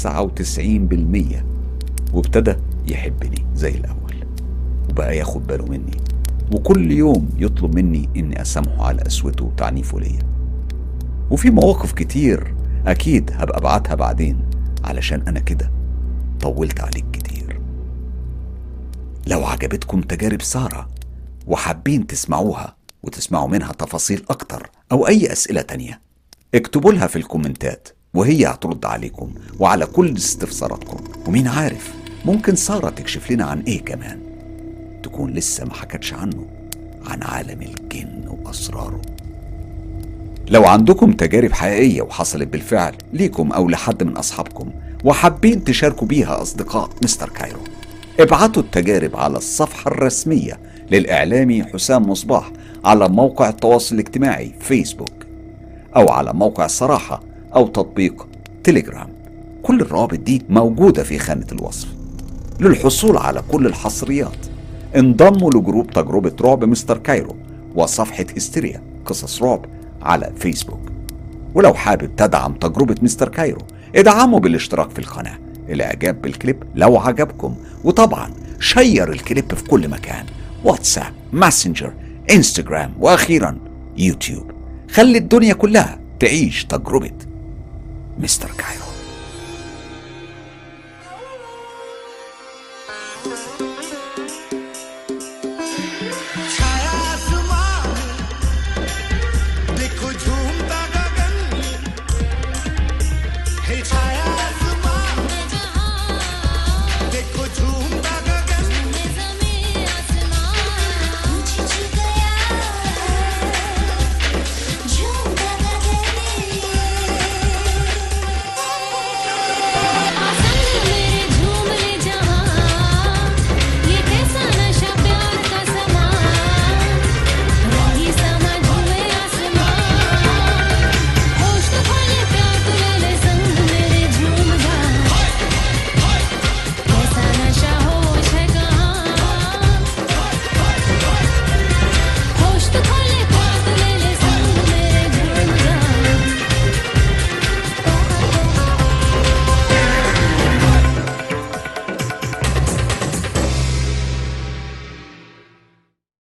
99% وابتدى يحبني زي الأول وبقى ياخد باله مني وكل يوم يطلب مني إني أسامحه على قسوته وتعنيفه ليا وفي مواقف كتير أكيد هبقى أبعتها بعدين علشان أنا كده طولت عليك كتير لو عجبتكم تجارب سارة وحابين تسمعوها وتسمعوا منها تفاصيل أكتر أو أي أسئلة تانية اكتبوا لها في الكومنتات وهي هترد عليكم وعلى كل استفساراتكم ومين عارف ممكن سارة تكشف لنا عن ايه كمان تكون لسه ما حكتش عنه عن عالم الجن وأسراره لو عندكم تجارب حقيقية وحصلت بالفعل ليكم أو لحد من أصحابكم وحابين تشاركوا بيها أصدقاء مستر كايرو ابعتوا التجارب على الصفحة الرسمية للإعلامي حسام مصباح على موقع التواصل الاجتماعي فيسبوك أو على موقع الصراحة أو تطبيق تليجرام كل الروابط دي موجودة في خانة الوصف للحصول على كل الحصريات انضموا لجروب تجربة رعب مستر كايرو وصفحة هستيريا قصص رعب على فيسبوك ولو حابب تدعم تجربة مستر كايرو ادعموا بالاشتراك في القناة الاعجاب بالكليب لو عجبكم وطبعا شير الكليب في كل مكان واتساب ماسنجر انستجرام واخيرا يوتيوب خلي الدنيا كلها تعيش تجربة مستر كايرو